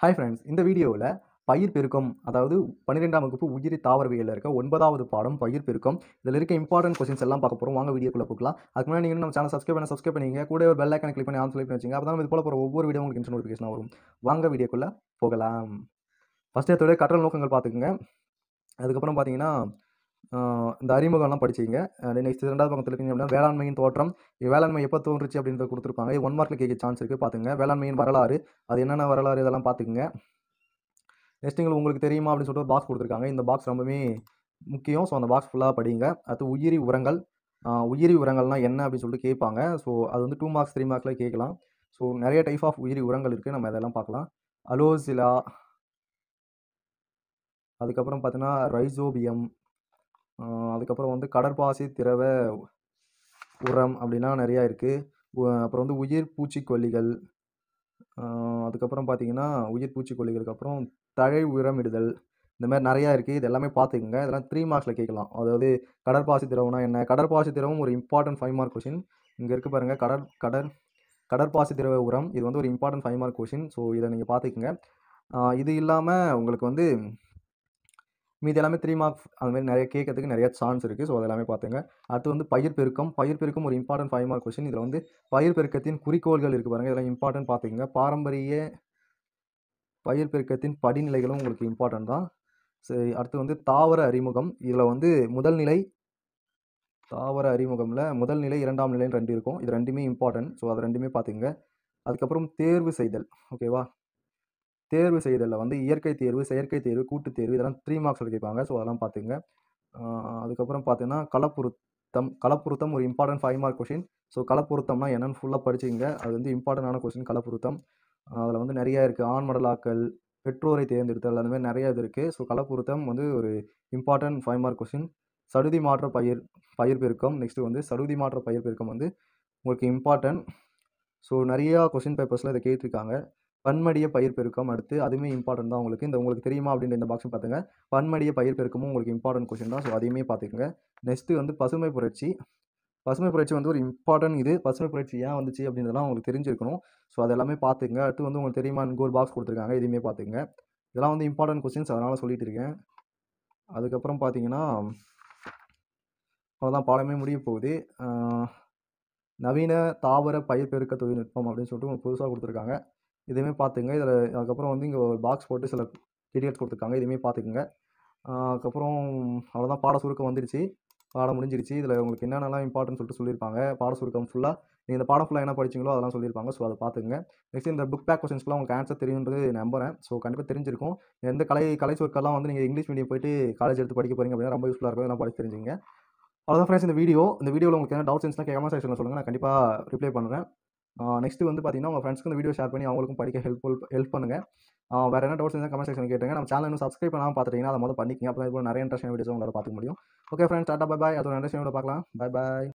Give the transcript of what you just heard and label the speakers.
Speaker 1: hi friends இந்த வீடியோவில் பயிர் பெருக்கம் அதாவது பன்னிரெண்டாம் வகுப்பு உயிரி தாவரவியலில் இருக்க ஒன்பதாவது பாடம் பயிர் பெருக்கம் இதில் இருக்க இம்பார்ட்டன்ட் கொஸ்டின்ஸ் எல்லாம் பார்க்க போகிறோம் வாங்க வீடியோக்குள்ள போகலாம் அதுக்கு முன்னாடி நீங்கள் நம்ம சேனல் சப்ஸ்கிரைப் பண்ண சப்ஸ்கிரைப் பண்ணிங்க கூட ஒரு பெல் ஐக்கனை கிளிக் பண்ணி ஆன் பண்ணி வச்சுங்க அப்போ தான் இது போல போகிற ஒவ்வொரு வீடியோ உங்களுக்கு இன்ஸ்ட் நோட்டிஃபிகேஷன் வரும் வாங்க வீடியோக்குள்ளே போகலாம் ஃபஸ்ட் எடுத்தோட கற்றல் நோக்கங்கள் பார்த்துக்குங்க அதுக்கப்புறம் பார்த்தீங்கன்னா ஆஹ் இந்த அறிமுகம்லாம் படிச்சிங்க நெக்ஸ்ட் ரெண்டாவது பக்கத்தில் இருக்கீங்க அப்படின்னா வேளாண்மையின் தோற்றம் வேளாண்மை எப்போ தோன்றுச்சு அப்படின்றத கொடுத்துருப்பாங்க ஒன் மார்க்கில் கேட்க சான்ஸ் இருக்குது பார்த்துங்க வேளாண்மையின் வரலாறு அது என்னென்ன வரலாறு இதெல்லாம் பார்த்துக்குங்க நெக்ஸ்ட் உங்களுக்கு உங்களுக்கு தெரியுமா அப்படின்னு சொல்லிட்டு ஒரு பாக்ஸ் கொடுத்துருக்காங்க இந்த பாக்ஸ் ரொம்பவே முக்கியம் ஸோ அந்த பாக்ஸ் ஃபுல்லாக படிங்க அடுத்து உயிரி உரங்கள் ஆஹ் உயிரி உரங்கள்லாம் என்ன அப்படின்னு சொல்லிட்டு கேட்பாங்க ஸோ அது வந்து டூ மார்க்ஸ் த்ரீ மார்க்ஸில் கேட்கலாம் ஸோ நிறைய டைப் ஆஃப் உயிரி உரங்கள் இருக்குது நம்ம இதெல்லாம் பார்க்கலாம் அலோசிலா அதுக்கப்புறம் பார்த்தீங்கன்னா ரைசோபியம் ஆஹ் அதுக்கப்புறம் வந்து கடற்பாசி திரவ உரம் அப்படின்னா நிறையா இருக்குது அப்புறம் வந்து உயிர் பூச்சிக்கொல்லிகள் ஆஹ் அதுக்கப்புறம் பார்த்தீங்கன்னா உயிர் பூச்சிக்கொல்லிகளுக்கு அப்புறம் தழை உரமிடுதல் இந்த மாதிரி நிறையா இருக்குது இது எல்லாமே பார்த்துக்குங்க இதெல்லாம் த்ரீ மார்க்ஸில் கேட்கலாம் அதாவது கடற்பாசி திரவம்னா என்ன கடற்பாசி திரவம் ஒரு இம்பார்ட்டன்ட் ஃபைவ் மார்க் கொஷின் இங்கே இருக்கு பாருங்கள் கடற் கடற் கடற்பாசி திரவ உரம் இது வந்து ஒரு important five mark question so இதை நீங்கள் பார்த்துக்குங்க ஆஹ் இது இல்லாமல் உங்களுக்கு வந்து மீதி எல்லாமே த்ரீ மார்க்ஸ் அந்த மாதிரி நிறைய கேட்கறதுக்கு நிறைய சான்ஸ் இருக்குது ஸோ அதெல்லாமே பார்த்துங்க அடுத்து வந்து பயிர் பெருக்கம் பயிர் பெருக்கம் ஒரு இம்பார்ட்டன்ட் ஃபைவ் மார்க் கொஸ்டின் இதில் வந்து பயிர் பெருக்கத்தின் குறிக்கோள்கள் இருக்குது பாருங்கள் இதெல்லாம் இம்பார்ட்டன்ட் பார்த்துக்கங்க பாரம்பரிய பயிர் பெருக்கத்தின் படிநிலைகளும் உங்களுக்கு இம்பார்ட்டன்ட் தான் சரி அடுத்து வந்து தாவர அறிமுகம் இதில் வந்து முதல் நிலை தாவர அறிமுகமில் முதல் நிலை இரண்டாம் நிலைன்னு ரெண்டு இருக்கும் இது ரெண்டுமே இம்பார்ட்டன்ட் ஸோ அது ரெண்டுமே பார்த்துங்க அதுக்கப்புறம் தேர்வு செய்தல் ஓகேவா தேர்வு செய்தலில் வந்து இயற்கை தேர்வு செயற்கை தேர்வு கூட்டுத் தேர்வு இதெல்லாம் த்ரீ மார்க்ஸில் கேட்பாங்க ஸோ அதெல்லாம் பார்த்துங்க ஆஹ் அதுக்கப்புறம் பார்த்தீங்கன்னா களப்பொருத்தம் களப்பொருத்தம் ஒரு important five mark question so களப்பொருத்தம்னா என்னன்னு ஃபுல்லாக படிச்சுங்க அது வந்து இம்பார்ட்டண்டான கொஷின் களப்பொருத்தம் அதில் வந்து நிறையா இருக்குது ஆண் மடலாக்கல் பெற்றோரை தேர்ந்தெடுத்தல் அந்த மாதிரி நிறைய இது இருக்குது ஸோ களப்பொருத்தம் வந்து ஒரு இம்பார்ட்டன்ட் ஃபைவ் மார்க் கொஷின் சடுதி மாற்ற பயிர் பயிர் பெருக்கம் நெக்ஸ்ட்டு வந்து சடுதி மாற்ற பயிர் பெருக்கம் வந்து உங்களுக்கு இம்பார்ட்டன்ட் ஸோ நிறையா கொஷின் பேப்பர்ஸில் இதை கேட்டிருக்காங்க பன்மடிய பயிர் பெருக்கம் அடுத்து அதுவுமே இம்பார்ட்டன்ட் தான் உங்களுக்கு இந்த உங்களுக்கு தெரியுமா அப்படின்ற இந்த பாக்ஸும் பார்த்துங்க பன்மடிய பயிர் பெருக்கமும் உங்களுக்கு இம்பார்ட்டன்ட் கொஷின் தான் ஸோ அதையுமே பார்த்துக்கங்க நெக்ஸ்ட்டு வந்து பசுமை புரட்சி பசுமை புரட்சி வந்து ஒரு இம்பார்ட்டன்ட் இது பசுமை புரட்சி ஏன் வந்துச்சு அப்படின்றதெல்லாம் உங்களுக்கு தெரிஞ்சிருக்கணும் ஸோ அது எல்லாமே பார்த்துங்க அடுத்து வந்து உங்களுக்கு தெரியுமா இங்கே ஒரு பாக்ஸ் கொடுத்துருக்காங்க இதையுமே பார்த்துங்க இதெல்லாம் வந்து இம்பார்ட்டன்ட் கொஸ்டின்ஸ் அதனால் சொல்லிட்டு இருக்கேன் அதுக்கப்புறம் பார்த்தீங்கன்னா அவ்வளோதான் பாடமே முடிய போகுது ஆஹ் நவீன தாவர பயிர் பெருக்க தொழில்நுட்பம் அப்படின்னு சொல்லிட்டு உங்களுக்கு புதுசாக கொடுத்துருக்காங்க இதையுமே பார்த்துங்க இதில் அதுக்கப்புறம் வந்து இங்கே ஒரு பாக்ஸ் போட்டு சில டீட்டெயில்ஸ் கொடுத்துருக்காங்க இதையுமே பார்த்துக்குங்க ஆஹ் அதுக்கப்புறம் அவ்வளோதான் பாட சுருக்கம் வந்துடுச்சு பாடம் முடிஞ்சிருச்சு இதில் உங்களுக்கு என்னென்னலாம் இம்பார்ட்டன்ட் சொல்லிட்டு சொல்லியிருப்பாங்க பாட சுருக்கம் ஃபுல்லாக நீங்கள் இந்த பாடம் ஃபுல்லாக என்ன படிச்சீங்களோ அதெல்லாம் சொல்லியிருப்பாங்க ஸோ அதை பார்த்துங்க நெக்ஸ்ட் இந்த புக் பேக் கொஸ்டின்ஸ்க்குலாம் உங்களுக்கு ஆன்சர் தெரியுன்றது நம்புறேன் ஸோ கண்டிப்பாக தெரிஞ்சிருக்கும் எந்த கலை கலை சொற்கள்லாம் வந்து நீங்கள் இங்கிலீஷ் மீடியம் போயிட்டு காலேஜ் எடுத்து படிக்க போகிறீங்க அப்படின்னா ரொம்ப யூஸ்ஃபுல்லாக இருக்கும் இதெல்லாம் படிச்சு தெரிஞ்சுங்க அவ்வளோதான் ஃப்ரெண்ட்ஸ் இந்த வீடியோ இந்த வீடியோவில் உங்களுக்கு என்ன டவுட்ஸ் இருந்துச்சுன்னா கேமரா செக்ஷனில் சொல்லுங்கள் நான் கண்டிப்பாக ரிப்ளை பண்ணுறேன் நெக்ஸ்ட் வந்து பார்த்தீங்கன்னா உங்கள் ஃப்ரெண்ட்ஸ்க்கு இந்த வீடியோ ஷேர் பண்ணி அவங்களுக்கும் படிக்க ஹெல்ப்ஃபுல் ஹெல்ப் பண்ணுங்கள் வேறு என்ன டவுட்ஸ் இருந்தால் கமெண்ட் செக்ஷன் கேட்டுங்க நம்ம சேனல் இன்னும் சப்ஸ்கிரைப் பண்ணாமல் பார்த்துட்டீங்கன்னா அதை முதல்ல பண்ணிக்கிங்க அப்போ இது போல நிறைய இன்ட்ரெஸ்ட் வீடியோஸ் உங்களால் பார்த்துக்க முடியும் okay friends tata bye bye அதோட இன்ட்ரெஸ்ட் வீடியோ பார்க்கலாம் பை பாய்